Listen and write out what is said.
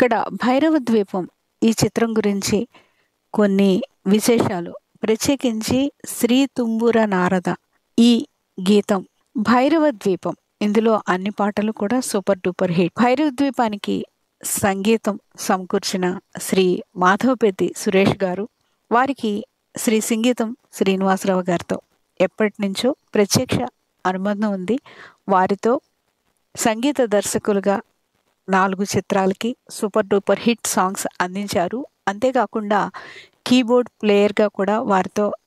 ఇక్కడ భైరవ ద్వీపం ఈ చిత్రం గురించి కొన్ని విశేషాలు ప్రత్యేకించి శ్రీ తుంబుర నారద ఈ గీతం భైరవ ద్వీపం ఇందులో అన్ని పాటలు కూడా సూపర్ డూపర్ హిట్ భైరవ ద్వీపానికి సంగీతం సమకూర్చిన శ్రీ మాధవపెద్ది సురేష్ గారు వారికి శ్రీ సంగీతం శ్రీనివాసరావు గారితో ఎప్పటి నుంచో ప్రత్యక్ష అనుబంధం ఉంది వారితో సంగీత దర్శకులుగా నాలుగు చిత్రాలకి సూపర్ డూపర్ హిట్ సాంగ్స్ అందించారు అంతేకాకుండా కీబోర్డ్ ప్లేయర్గా కూడా వారితో